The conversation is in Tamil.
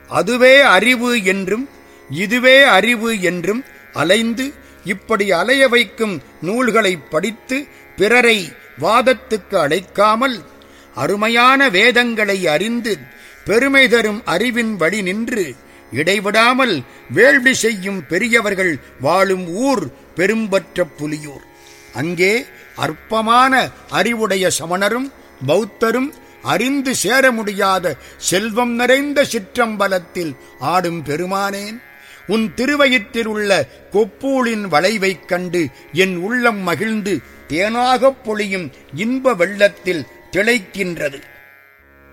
அதுவே அறிவு என்றும் இதுவே அறிவு என்றும் அலைந்து இப்படி அலைய வைக்கும் நூல்களை படித்து பிறரை வாதத்துக்கு அழைக்காமல் அருமையான வேதங்களை அறிந்து பெருமை தரும் அறிவின் வழி நின்று இடைவிடாமல் வேள்வி செய்யும் பெரியவர்கள் வாழும் ஊர் பெரும்பற்ற புலியூர் அங்கே அற்பமான அறிவுடைய சமணரும் பௌத்தரும் அறிந்து சேர முடியாத செல்வம் நிறைந்த சிற்றம்பலத்தில் ஆடும் பெருமானேன் உன் திருவயிற்றில் உள்ள கொப்பூளின் வளைவைக் கண்டு என் உள்ளம் மகிழ்ந்து தேனாகப் பொழியும் இன்ப வெள்ளத்தில் திளைக்கின்றது